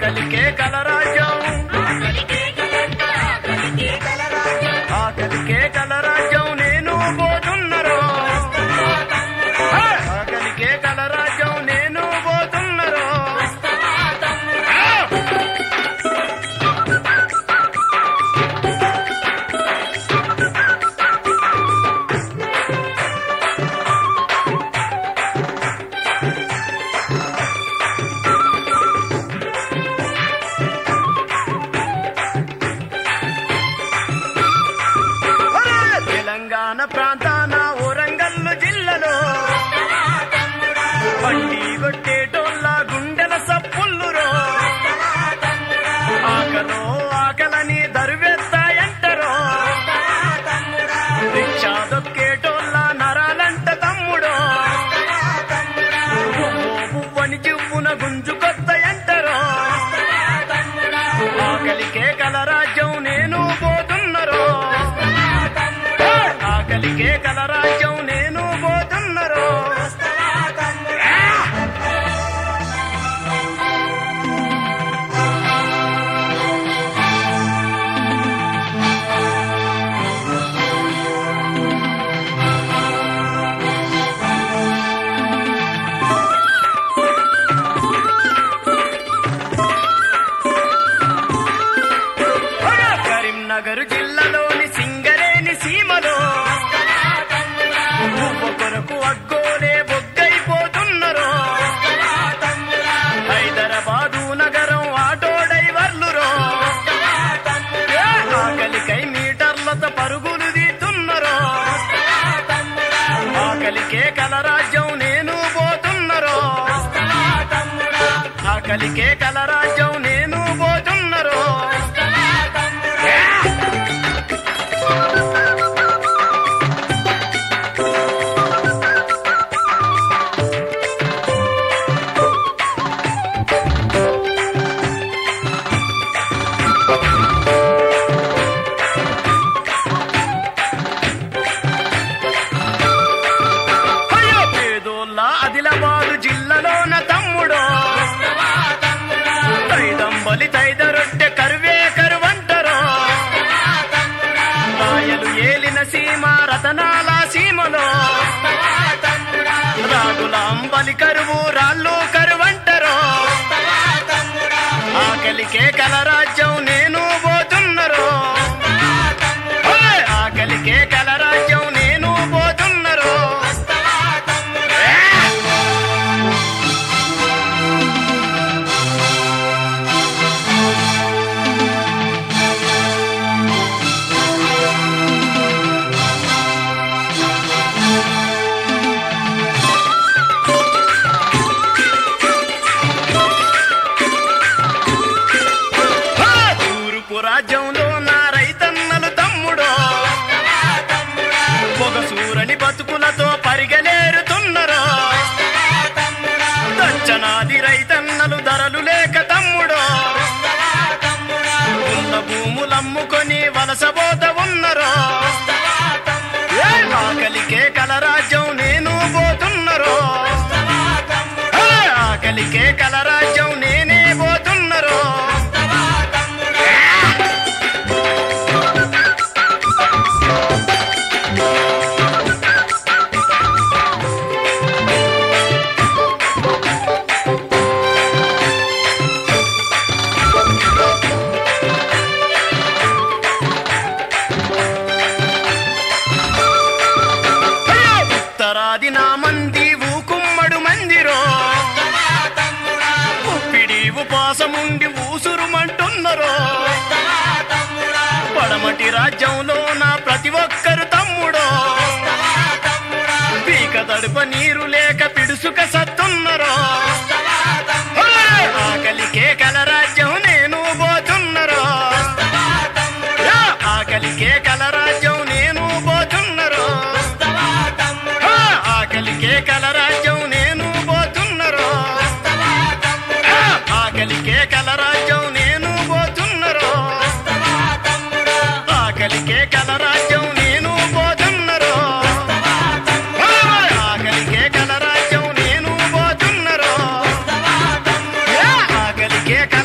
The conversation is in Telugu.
ఆకలికే కలరాజ్యం ఆకలికే కలరాజ్యం నేను పోతున్నరో ఆకలికే కలరాజ్యం నేను పోతున్నరో తెలంగాణ ప్రాంతాన ఓరంగల్లు జిల్లలో బండి కొట్టేటోళ్ళ గుండెల సప్పుల్లురో ఆకలో ఆకలని దరువెత్తాయంటరో రిక్షా దొక్కేటోళ్ళ నరాలంట తమ్ముడో పువ్వని చివ్వున గుంజుకొత్తాయంటరో ఆకలికే కలరాజ్యం నేను పోతున్నరో ఆకలికే కలరాజ్యం నేను పోతున్నరో కరీంనగర్ జిల్లాలోని సింగరేణి సీమలో ఉప్పు కొరకు అగ్గోలే బొగ్గైపోతున్నరో హైదరాబాదు నగరం ఆటో డ్రైవర్లురో ఆకలికై మీటర్లతో పరుగులు తీస్తున్నరో ఆకలికే కలరాజ్యం నేను పోతున్నరో ఆకలికే కలరాజ్యం నేను పోతున్నరో అయ్యో పేదోళ్ళ ఆదిలాబాదు జిల్లాలోన తమ్ముడో తైదంబలి తైద రొట్టె కరువే కరువంటరో రాయలు ఏలిన సీమ రతనాల సీమలో రాగుల అంబలి కరువు రాళ్ళు కరువంటరో ఆకలికే కలరాజ్యం నేను పోతున్నరో ఓయ్! ఆకలికే కలరాజ్యం నేను పోతున్నరో హా! తూర్పు రాజ్యంలో నా రైతన్నలు తమ్ముడో పొగసూరని బతుకులతో పరిగెలేరుతున్నరో దచ్చనాది రైతన్నలు ధరలు లేక తమ్ముడో ఉన్న భూములమ్ముకొని వలసబోత ఉన్నరో ఏ ఆకలికే కలరాజ్యం నేను పోతున్నరో హే! ఆకలికే కలరాజ్యం నేనే పోతున్నరో అయ్యో! ఉత్తరాది నా మంది ఊకుమ్మడు మందిరో ఉప్పిడి ఉపాసముండి ఊసురుమంటున్నరో పడమటి రాజ్యంలో నా ప్రతి ఒక్కరు తమ్ముడో పీక తడుప నీరు లేక పిడుసుక సత్తున్నరో హే! ఆకలికే కలరాజ్యం నేను పోతున్నరో యా! ఆకలికే కలరాజ్యం నేను పోతున్నరో హే! ఆకలికే కలరాజ్యం నేను పోతున్నరో హే! ఆకలికే కలరాజ్యం నేను పోతున్నరో ఆకలికే కలరాజ్యం నేను పోతున్నరో హే! ఆకలికే కలరాజ్యం నేను పోతున్నరో ఆకలికే కల